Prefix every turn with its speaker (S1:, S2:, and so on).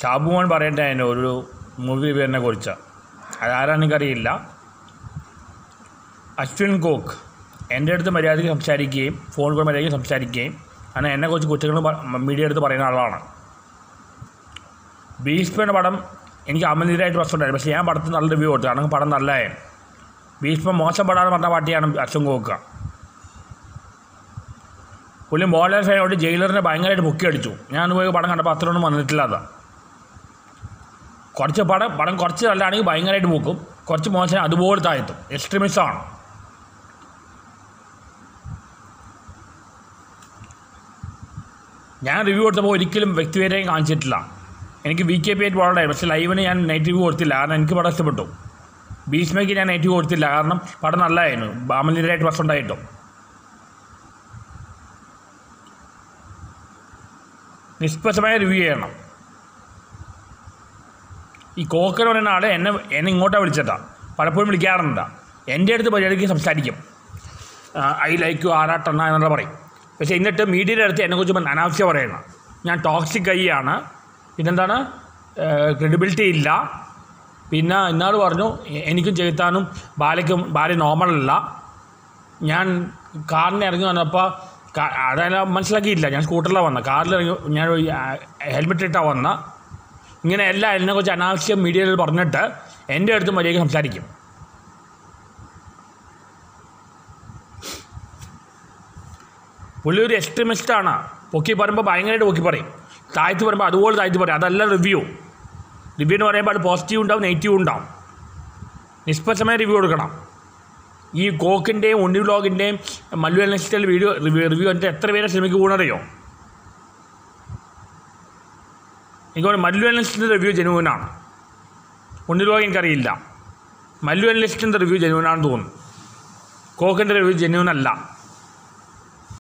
S1: ഷാബുമോൻ പറയട്ടെ അതിൻ്റെ ഒരു മൂവി റിവ്യൂവിനെ കുറിച്ച് അതാരാണെന്ന് എനിക്കറിയില്ല അശ്വിൻ കോക്ക് എൻ്റെ അടുത്ത് മര്യാദയ്ക്ക് സംസാരിക്കുകയും ഫോൺ കൂടെ മര്യാദയ്ക്ക് സംസാരിക്കുകയും അങ്ങനെ എന്നെക്കുറിച്ച് കുറ്റങ്ങൾ മീഡിയ എടുത്ത് പറയുന്ന ആളാണ് ഭീഷ്മയുടെ പടം എനിക്ക് അമലിരായിട്ട് പ്രശ്നമുണ്ടായിരുന്നു പക്ഷേ ഞാൻ പടത്തിന് നല്ല റിവ്യൂ കൊടുത്തു കാരണം പടം നല്ലതായിരുന്നു ഭീഷ്മ മോശം പടാന്ന് പറഞ്ഞ പാർട്ടിയാണ് അശ്വൻ കോക്ക പുള്ളി മോഹൻലാൽ ഫാനോട് ജയിലറിനെ ഭയങ്കരമായിട്ട് മുക്കി അടിച്ചു ഞാൻ പോയി പടം കണ്ടപ്പോൾ അത്രയൊന്നും വന്നിട്ടില്ല അതാ കുറച്ച് പടം പടം കുറച്ച് നല്ലതാണെങ്കിൽ ഭയങ്കരമായിട്ട് മൂക്കും കുറച്ച് മോശം അതുപോലെ താഴ്ത്തും എക്സ്ട്രീമിസ്റ്റാണ് ഞാൻ റിവ്യൂ കൊടുത്തപ്പോൾ ഒരിക്കലും വ്യക്തിപരമായി കാണിച്ചിട്ടില്ല എനിക്ക് വി കെ പി ആയിട്ട് വളരെ പക്ഷേ ലൈവിന് ഞാൻ നെഗറ്റീവ് കൊടുത്തില്ല കാരണം എനിക്ക് പടം ഇഷ്ടപ്പെട്ടു ഭീഷ്മയ്ക്ക് ഞാൻ നെഗറ്റീവ് കൊടുത്തില്ല കാരണം പടം നല്ലതായിരുന്നു ബാമലിരായിട്ട് പ്രശ്നം ഉണ്ടായിട്ടും നിഷ്പക്ഷമായ റിവ്യൂ ചെയ്യണം ഈ കോക്കർ പറയുന്ന ആൾ എന്നെ എന്നെ ഇങ്ങോട്ടാണ് വിളിച്ചതാ പലപ്പോഴും വിളിക്കാറുണ്ട് എൻ്റെ അടുത്ത് പരിപാടിക്ക് സംസാരിക്കും ഐ ലൈക്ക് യു ആറാട്ടെണ്ണ എന്നുള്ള പറയും പക്ഷേ എന്നിട്ട് മീഡിയയുടെ അടുത്ത് എന്നെക്കുറിച്ച് അനാവശ്യം പറയണം ഞാൻ ടോക്സിക് കൈയാണ് പിന്നെന്താണ് ക്രെഡിബിലിറ്റി ഇല്ല പിന്നെ ഇന്നാൾ പറഞ്ഞു എ- എനിക്കും ചെലുത്താനും ബാലയ്ക്കും ബാല നോർമലല്ല ഞാൻ കാറിന് ഇറങ്ങി വന്നപ്പോൾ അതെല്ലാം മനസ്സിലാക്കിയില്ല ഞാൻ സ്കൂട്ടറിലാണ് വന്നത് കാറിൽ ഇറങ്ങി ഞാൻ ഹെൽമെറ്റ് ഇട്ടാണ് വന്ന ഇങ്ങനെ എല്ലാം എന്നെക്കുറിച്ച് അനാവശ്യം മീഡിയയിൽ പറഞ്ഞിട്ട് എൻ്റെ അടുത്ത് മര്യാദയ്ക്ക് സംസാരിക്കും പുള്ളി ഒരു എക്സ്ട്രീമിസ്റ്റാണ് പൊക്കി പറയുമ്പോൾ ഭയങ്കരമായിട്ട് പൊക്കി പറയും താഴ്ത്തി പറയുമ്പോൾ അതുപോലെ താഴ്ത്തി പറയും അതല്ല റിവ്യൂ റിവ്യൂ എന്ന് പറയുമ്പോൾ അത് പോസിറ്റീവ് ഉണ്ടാവും നെഗറ്റീവ് ഉണ്ടാവും നിഷ്പക്ഷമായ റിവ്യൂ കൊടുക്കണം ഈ കോക്കിൻ്റെയും ഉണ്ണി വ്ളോഗിൻ്റെയും മല്ലു അനലിസ്റ്റിൽ വീഡിയോ റിവ്യൂ റിവ്യൂ എന്നിട്ട് എത്ര പേരെ ശ്രമിക്ക് കൂണറിയോ എനിക്ക് തോന്നുന്നു മല്ലു അനലിസ്റ്റിൻ്റെ റിവ്യൂ ജനുവനാണ് ഉണ്ണി വ്ളോഗ് എനിക്കറിയില്ല മല്ലു അനലിസ്റ്റിൻ്റെ റിവ്യൂ ജനുവനാണെന്ന് തോന്നുന്നു കോക്കിൻ്റെ റിവ്യൂ ജനുവൻ അല്ല